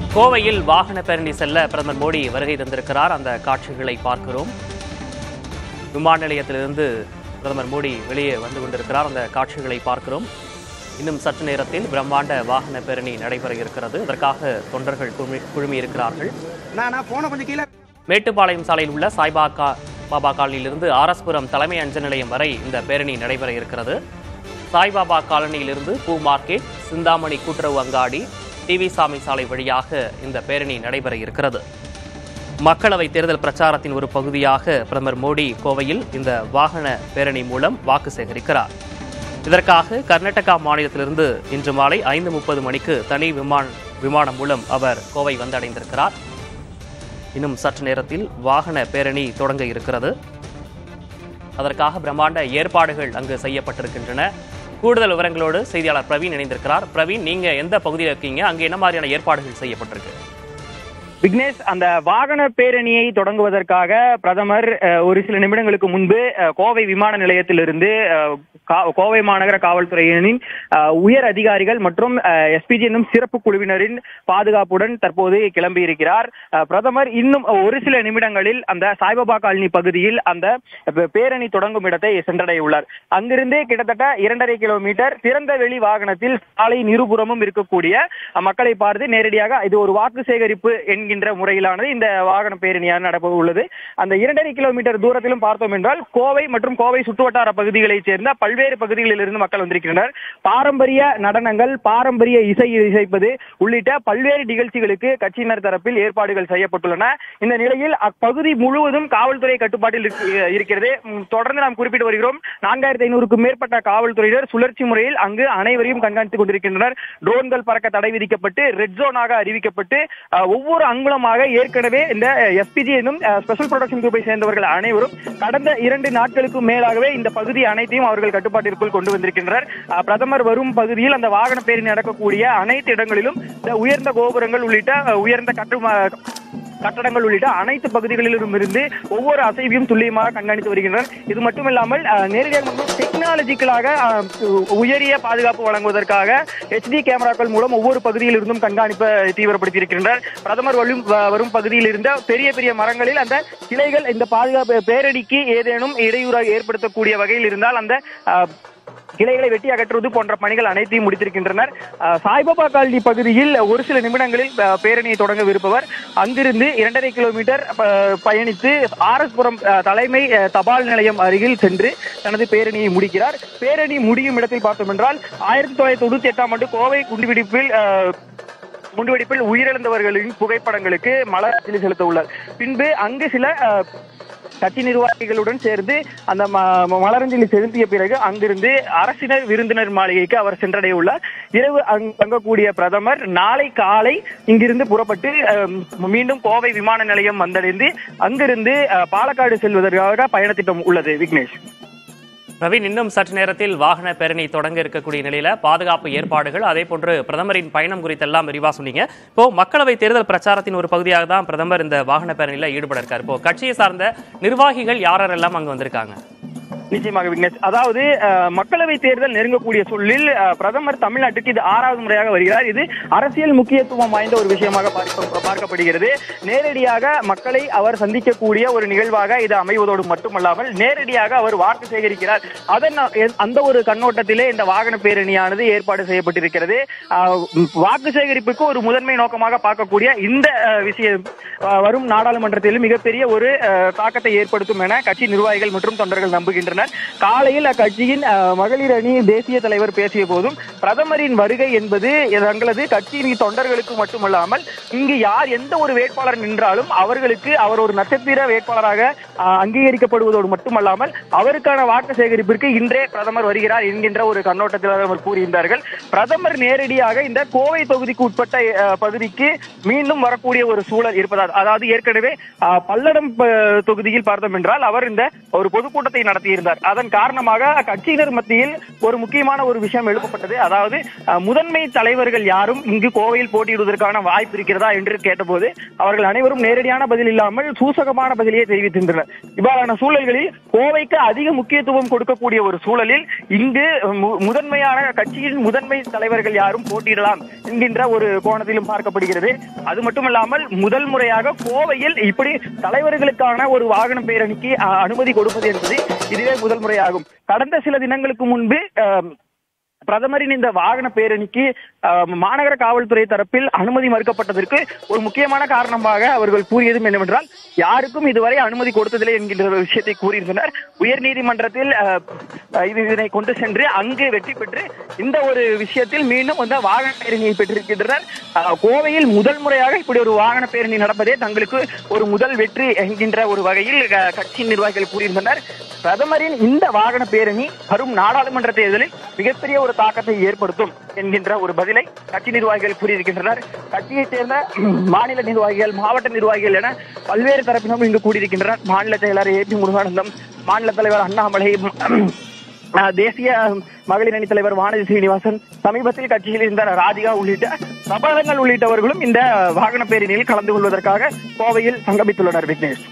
கோவையில் வாகன பேரணி செல்ல பிரதமர் மோடி வருகை தந்திருக்கிறார் அந்த காட்சிகளை பார்க்கிறோம் விமான நிலையத்திலிருந்து பிரதமர் மோடி வெளியே வந்து கொண்டிருக்கிறார் அந்த காட்சிகளை பார்க்கிறோம் இன்னும் சற்று நேரத்தில் பிரம்மாண்ட வாகன பேரணி நடைபெற இருக்கிறது இதற்காக தொண்டர்கள் குழுமி குழுமியிருக்கிறார்கள் நான் நான் போன கொஞ்சம் கீழே மேட்டுப்பாளையம் சாலையில் உள்ள சாய்பாபா பாபா காலனியிலிருந்து ஆர்எஸ்புரம் தலைமை அஞ்சல் நிலையம் வரை இந்த பேரணி நடைபெற இருக்கிறது சாய்பாபா காலனியிலிருந்து பூ மார்க்கெட் சிந்தாமணி கூட்டுறவு அங்காடி டிவி சாமி சாலை வழியாக இந்த பேரணி நடைபெற இருக்கிறது மக்களவை தேர்தல் பிரச்சாரத்தின் ஒரு பகுதியாக பிரதமர் மோடி கோவையில் இந்த வாகன பேரணி மூலம் வாக்கு சேகரிக்கிறார் இதற்காக கர்நாடகா மாநிலத்திலிருந்து இன்று மாலை ஐந்து முப்பது மணிக்கு தனி விமான விமானம் மூலம் அவர் கோவை வந்தடைந்திருக்கிறார் இன்னும் சற்று நேரத்தில் வாகன பேரணி தொடங்க இருக்கிறது அதற்காக பிரம்மாண்ட ஏற்பாடுகள் அங்கு செய்யப்பட்டிருக்கின்றன கூடுதல் விவரங்களோடு செய்தியாளர் பிரவீன் இணைந்திருக்கிறார் பிரவீன் நீங்க எந்த பகுதியில் இருக்கீங்க அங்கே என்ன மாதிரியான ஏற்பாடுகள் செய்யப்பட்டிருக்கு விக்னேஷ் அந்த வாகன பேரணியை தொடங்குவதற்காக பிரதமர் அஹ், ஒரு சில நிமிடங்களுக்கு முன்பு அஹ், கோவை விமான நிலையத்திலிருந்து அஹ், கா- கோவை மாநகர காவல்துறையினின் அஹ், உயர் அதிகாரிகள் மற்றும் எஸ்பிஜி என்னும் சிறப்பு குழுவினரின் பாதுகாப்புடன் தற்போது கிளம்பி இருக்கிறார் அஹ், பிரதமர் இன்னும் ஒரு சில நிமிடங்களில் அந்த சாய்பாபா காலனி பகுதியில் அந்த பே- பேரணி தொடங்கும் இடத்தை சென்றடைய உள்ளார் அங்கிருந்து கிட்டத்தட்ட இரண்டரை கிலோமீட்டர் திறந்த வெளி வாகனத்தில் சாலையின் இருபுறமும் இருக்கக்கூடிய அஹ், மக்களை பார்த்து நேரடியாக இது ஒரு வாக்கு சேகரிப்பு என்கின்ற முறையிலானது இந்த வாகன பேரணியாக நடப்ப உள்ளது அந்த இரண்டரை கிலோமீட்டர் தூரத்திலும் பார்த்தோம் என்றால் கோவை மற்றும் கோவை சுற்றுவட்டார பகுதிகளைச் சேர்ந்த பல்வேறு பகுதிகளில் இருந்து மக்கள் வந்திருக்கின்றனர் பாரம்பரிய நடனங்கள் பாரம்பரிய இசை இசைப்பது உள்ளிட்ட பல்வேறு நிகழ்ச்சிகளுக்கு கட்சியினர் தரப்பில் ஏற்பாடுகள் செய்யப்பட்டுள்ளன இந்த நிலையில் அப்பகுதி முழுவதும் காவல்துறை கட்டுப்பாட்டில் இருக்கு- இருக்கிறது ம், தொடர்ந்து நாம் குறிப்பிட்டு வருகிறோம் நான்காயிரத்தி ஐநூறுக்கும் மேற்பட்ட காவல்துறையினர் சுழற்சி முறையில் அங்கு அனைவரையும் கண்காணித்துக் கொண்டிருக்கின்றனர் ட்ரோன்கள் பறக்க தடை விதிக்கப்பட்டு ரெட் ஜோனாக அறிவிக்கப்பட்டு அஹ், ஒவ்வொரு அங்குலமாக ஏற்கனவே இந்த எஸ்பிஜி என்னும் ஸ்பெஷல் ப்ரொடக்ஷன் குரூப்பை சேர்ந்தவர்கள் அனைவரும் கடந்த இரண்டு நாட்களுக்கு மேலாகவே இந்த பகுதி அனைத்தையும் அவர்கள் கட்டுப்பாட்டிற்குள் கொண்டு வந்திருக்கின்றனர் அஹ், பிரதமர் வரும் பகுதியில் அந்த வாகன பேரணி நடக்கக்கூடிய அனைத்து இடங்களிலும் இந்த உயர்ந்த கோபுரங்கள் உள்ளிட்ட அஹ், உயர்ந்த கட்டுமா கட்டடங்கள் உள்ளிட்ட அனைத்து பகுதிகளிலும் இருந்து ஒவ்வொரு அசைவையும் துல்லியமாக கண்காணித்து வருகின்றனர் இது மட்டுமில்லாமல் அஹ், நேரடியாக டெக்னாலஜிக்கலாக அஹ், உயரிய பாதுகாப்பு வழங்குவதற்காக ஹெச்டி கேமராக்கள் மூலம் ஒவ்வொரு பகுதியில் இருந்தும் கண்காணிப்பை தீவிரப்படுத்தி இருக்கின்றனர் பிரதமர் வரும் வ- வரும் பகுதியில் இருந்த பெரிய பெரிய மரங்களில் அந்த கிளைகள் இந்த பாதுகாப்பு பேரணிக்கு ஏதேனும் இடையூறாக ஏற்படுத்தக்கூடிய வகையில் இருந்தால் அந்த அஹ், கிளைகளை வெட்டி அகற்றுவது போன்ற பணிகள் அனைத்தையும் முடித்திருக்கின்றனர் அஹ், சாய்பாபா காலனி பகுதியில் ஒரு சில நிமிடங்களில் அஹ், பேரணியை தொடங்கவிருப்பவர் அங்கிருந்து இரண்டரை கிலோமீட்டர் ப- பயணித்து ஆர்எஸ்புரம் அஹ், தலைமை அஹ், தபால் நிலையம் அருகில் சென்று தனது பேரணியை முடிக்கிறார் பேரணி முடியும் இடத்தில் பார்த்தோம் என்றால் ஆயிரத்தி தொள்ளாயிரத்தி தொண்ணூத்தி எட்டாம் ஆண்டு கோவை குண்டுவெடிப்பில் அஹ், குண்டுவெடிப்பில் உயிரிழந்தவர்களின் புகைப்படங்களுக்கு மலர் அஞ்சலி செலுத்த உள்ளார் பின்பு அங்கு சில அஹ், கட்சி நிர்வாகிகளுடன் சேர்ந்து அந்த ம- ம- மலரஞ்சலி செலுத்திய பிறகு அங்கிருந்து அரசினர் விருந்தினர் மாளிகைக்கு அவர் சென்றடைய உள்ளார் இரவு அங்- தங்கக்கூடிய பிரதமர் நாளை காலை இங்கிருந்து புறப்பட்டு அஹ், மீண்டும் கோவை விமான நிலையம் வந்தடைந்து அங்கிருந்து அஹ், பாலக்காடு செல்வதற்காக பயணத்திட்டம் உள்ளது விக்னேஷ் பிரவீன் இன்னும் சற்று நேரத்தில் வாகன பேரணி தொடங்க இருக்கக்கூடிய நிலையில பாதுகாப்பு ஏற்பாடுகள் அதே போன்று பிரதமரின் பயணம் குறித்தெல்லாம் விரிவா சொன்னீங்க இப்போ மக்களவை தேர்தல் பிரச்சாரத்தின் ஒரு பகுதியாக தான் பிரதமர் இந்த வாகன பேரணியில ஈடுபட இருக்கார் இப்போ கட்சியை சார்ந்த நிர்வாகிகள் யாரெல்லாம் அங்க வந்திருக்காங்க நிச்சயமாக விக்னேஷ் அதாவது அஹ், மக்களவை தேர்தல் நெருங்கக்கூடிய சூழலில் அஹ், பிரதமர் தமிழ்நாட்டுக்கு இது ஆறாவது முறையாக வருகிறார் இது அரசியல் முக்கியத்துவம் வாய்ந்த ஒரு விஷயமாக பார்க்க- பார்க்கப்படுகிறது நேரடியாக மக்களை அவர் சந்திக்கக்கூடிய ஒரு நிகழ்வாக இது அமைவதோடு மட்டுமல்லாமல் நேரடியாக அவர் வாக்கு சேகரிக்கிறார் அதன் அ- அந்த ஒரு கண்ணோட்டத்திலே இந்த வாகன பேரணியானது ஏற்பாடு செய்யப்பட்டிருக்கிறது அஹ், வாக்கு சேகரிப்புக்கு ஒரு முதன்மை நோக்கமாக பார்க்கக்கூடிய இந்த அஹ், விஷயம் அஹ், வரும் நாடாளுமன்றத்திலும் மிகப்பெரிய ஒரு அஹ், தாக்கத்தை ஏற்படுத்தும் என கட்சி நிர்வாகிகள் மற்றும் தொண்டர்கள் நம்புகின்றனர் காலையில் அக்கட்சியின் அஹ், மகளிர் அணி தேசிய தலைவர் பேசிய போதும் பிரதமரின் வருகை என்பது தங்களது கட்சியின் தொண்டர்களுக்கு மட்டுமல்லாமல் இங்கு யார் எந்த ஒரு வேட்பாளர் நின்றாலும் அவர்களுக்கு அவர் ஒரு நட்சத்திர வேட்பாளராக அஹ், அங்கீகரிக்கப்படுவதோடு மட்டுமல்லாமல் அவருக்கான வாக்கு சேகரிப்பிற்கு இன்றே பிரதமர் வருகிறார் என்கின்ற ஒரு கண்ணோட்டத்தில் அவர் கூறியிருந்தார்கள் பிரதமர் நேரடியாக இந்த கோவை தொகுதிக்கு உட்பட்ட அஹ், பகுதிக்கு மீண்டும் வரக்கூடிய ஒரு சூழல் இருப்பதால் அதாவது ஏற்கனவே அஹ், பல்லடம் ப- தொகுதியில் பார்த்தோம் என்றால் அவர் இந்த ஒரு பொதுக்கூட்டத்தை நடத்தியிருந்தார் அதன் காரணமாக கட்சியினர் மத்தியில் ஒரு முக்கியமான ஒரு விஷயம் எழுப்பப்பட்டது அதாவது அஹ், முதன்மை தலைவர்கள் யாரும் இங்கு கோவையில் போட்டியிடுவதற்கான வாய்ப்பு இருக்கிறதா என்று கேட்டபோது அவர்கள் அனைவரும் நேரடியான பதில் இல்லாமல் சூசகமான பதிலையே தெரிவித்திருந்தனர் இவ்வாறான சூழல்களில் கோவைக்கு அதிக முக்கியத்துவம் கொடுக்கக்கூடிய ஒரு சூழலில் இங்கு மு- முதன்மையான கட்சியின் முதன்மை தலைவர்கள் யாரும் போட்டியிடலாம் என்கின்ற ஒரு கோணத்திலும் பார்க்கப்படுகிறது அது மட்டுமல்லாமல் முதல் முறையாக கோவையில் இப்படி தலைவர்களுக்கான ஒரு வாகன பேரணிக்கு அஹ், அனுமதி கொடுப்பது என்பது இதுவே முதல் முறையாகும் கடந்த சில தினங்களுக்கு முன்பு அஹ், பிரதமரின் இந்த வாகன பேரணிக்கு அஹ், மாநகர காவல்துறை தரப்பில் அனுமதி மறுக்கப்பட்டதற்கு ஒரு முக்கியமான காரணமாக அவர்கள் கூறியதும் என்னவென்றால் யாருக்கும் இதுவரை அனுமதி கொடுத்ததில்லை என்கின்ற ஒரு விஷயத்தை கூறியிருந்தனர் உயர்நீதிமன்றத்தில் அஹ், அஹ், இது இதனை கொண்டு சென்று அங்கு வெற்றி பெற்று இந்த ஒரு விஷயத்தில் மீண்டும் வந்து வாகன பேரணியை பெற்றிருக்கின்றனர் அஹ், கோவையில் முதல் முறையாக இப்படி ஒரு வாகன பேரணி நடப்பதே தங்களுக்கு ஒரு முதல் வெற்றி என்கின்ற ஒரு வகையில் அஹ், கட்சியின் நிர்வாகிகள் கூறியிருந்தனர் பிரதமரின் இந்த வாகன பேரணி வரும் நாடாளுமன்ற தேர்தலில் மிகப்பெரிய ஒரு தாக்கத்தை ஏற்படுத்தும் என்கின்ற ஒரு பதிலை கட்சி நிர்வாகிகள் கூறியிருக்கின்றனர் கட்சியைச் சேர்ந்த மாநில நிர்வாகிகள் மாவட்ட நிர்வாகிகள் என பல்வேறு தரப்பினரும் இங்கு கூடியிருக்கின்றனர் மாநில செயலர் ஏ பி முருகானந்தம் மாநில தலைவர் அண்ணாமலை அஹ், தேசிய மகளிர் அணி தலைவர் வானதி சீனிவாசன் சமீபத்தில் கட்சியில் இருந்த ராதிகா உள்ளிட்ட பிரபலங்கள் உள்ளிட்டவர்களும் இந்த வாகன பேரணியில் கலந்து கொள்வதற்காக கோவையில் சங்கமித்துள்ளனர் விக்னேஷ்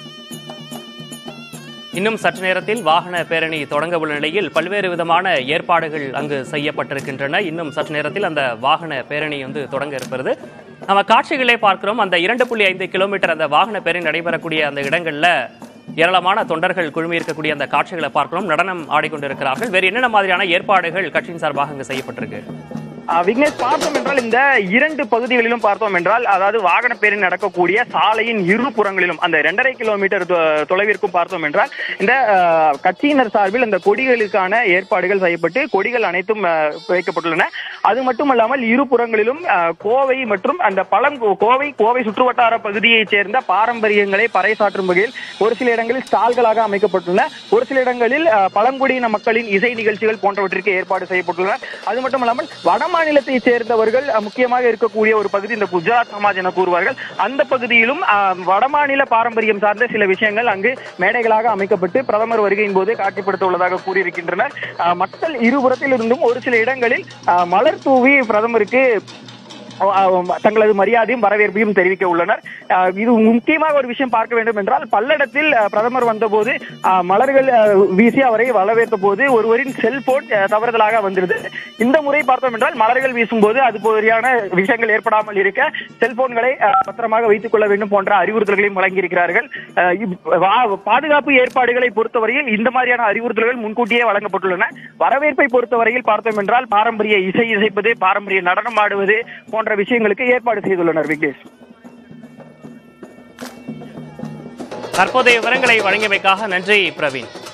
இன்னும் சற்று நேரத்தில் வாகன பேரணி தொடங்க உள்ள நிலையில் பல்வேறு விதமான ஏற்பாடுகள் அங்கு செய்யப்பட்டிருக்கின்றன இன்னும் சற்று நேரத்தில் அந்த வாகன பேரணி வந்து தொடங்க இருப்பது நம்ம காட்சிகளே பார்க்கிறோம் அந்த இரண்டு புள்ளி ஐந்து கிலோமீட்டர் அந்த வாகன பேரணி நடைபெறக்கூடிய அந்த இடங்கள்ல ஏராளமான தொண்டர்கள் குழுமி இருக்கக்கூடிய அந்த காட்சிகளை பார்க்கிறோம் நடனம் ஆடிக்கொண்டிருக்கிறார்கள் வேறு என்னென்ன மாதிரியான ஏற்பாடுகள் கட்சியின் சார்பாக அங்கு செய்யப்பட்டிருக்கு ஆஹ் விக்னேஷ் பார்த்தோம் என்றால் இந்த இரண்டு பகுதிகளிலும் பார்த்தோம் என்றால் அதாவது வாகன பேரணி நடக்கக்கூடிய சாலையின் இரு புறங்களிலும் அந்த இரண்டரை கிலோமீட்டர் தொ- தொலைவிற்கும் பார்த்தோம் என்றால் இந்த ஆஹ், கட்சியினர் சார்பில் இந்த கொடிகளுக்கான ஏற்பாடுகள் செய்யப்பட்டு கொடிகள் அனைத்தும் ஆஹ், வைக்கப்பட்டுள்ளன அது மட்டுமல்லாமல் இரு புறங்களிலும் ஆஹ், கோவை மற்றும் அந்த பழம் கோவை கோவை சுற்றுவட்டார பகுதியைச் சேர்ந்த பாரம்பரியங்களை பறைசாற்றும் வகையில் ஒரு சில இடங்களில் ஸ்டால்களாக அமைக்கப்பட்டுள்ளன ஒரு சில இடங்களில் ஆஹ், பழங்குடியின மக்களின் இசை நிகழ்ச்சிகள் போன்றவற்றிற்கு ஏற்பாடு செய்யப்பட்டுள்ளன அது மட்டுமல்லாமல் வட மாநிலத்தைச் சேர்ந்தவர்கள் அஹ், முக்கியமாக இருக்கக்கூடிய ஒரு பகுதி இந்த குஜராத் சமாஜ் என கூறுவார்கள் அந்த பகுதியிலும் அஹ், வடமாநில பாரம்பரியம் சார்ந்த சில விஷயங்கள் அங்கு மேடைகளாக அமைக்கப்பட்டு பிரதமர் வருகையின் போது காட்சிப்படுத்த உள்ளதாக கூறியிருக்கின்றனர் அஹ், மக்கள் இருபுறத்தில் இருந்தும் ஒரு சில இடங்களில் அஹ், மலர் தூவி பிரதமருக்கு அஹ், அஹ், தங்களது மரியாதையும் வரவேற்பையும் தெரிவிக்க உள்ளனர் அஹ், இது முக்கியமாக ஒரு விஷயம் பார்க்க வேண்டும் என்றால் பல்லடத்தில் அஹ், பிரதமர் வந்தபோது அஹ், மலர்கள் அஹ், வீசி அவரை வரவேற்ற போது ஒருவரின் செல்போன் அஹ், தவறுதலாக வந்திருது இந்த முறை பார்த்தோம் என்றால் மலர்கள் வீசும்போது அது போதியான விஷயங்கள் ஏற்படாமல் இருக்க செல்போன்களை அஹ், பத்திரமாக வைத்துக் கொள்ள வேண்டும் போன்ற அறிவுறுத்தல்களையும் வழங்கியிருக்கிறார்கள் அஹ், இப்- வா- பாதுகாப்பு ஏற்பாடுகளை பொறுத்தவரையில் இந்த மாதிரியான அறிவுறுத்தல்கள் முன்கூட்டியே வழங்கப்பட்டுள்ளன வரவேற்பை பொறுத்தவரையில் பார்த்தோம் என்றால் பாரம்பரிய இசை இசைப்பது பாரம்பரிய நடனம் ஆடுவது போன்ற விஷயங்களுக்கு ஏற்பாடு செய்துள்ளனர் விக்னேஷ் தற்போதைய விவரங்களை வழங்கியமைக்காக நன்றி பிரவீன்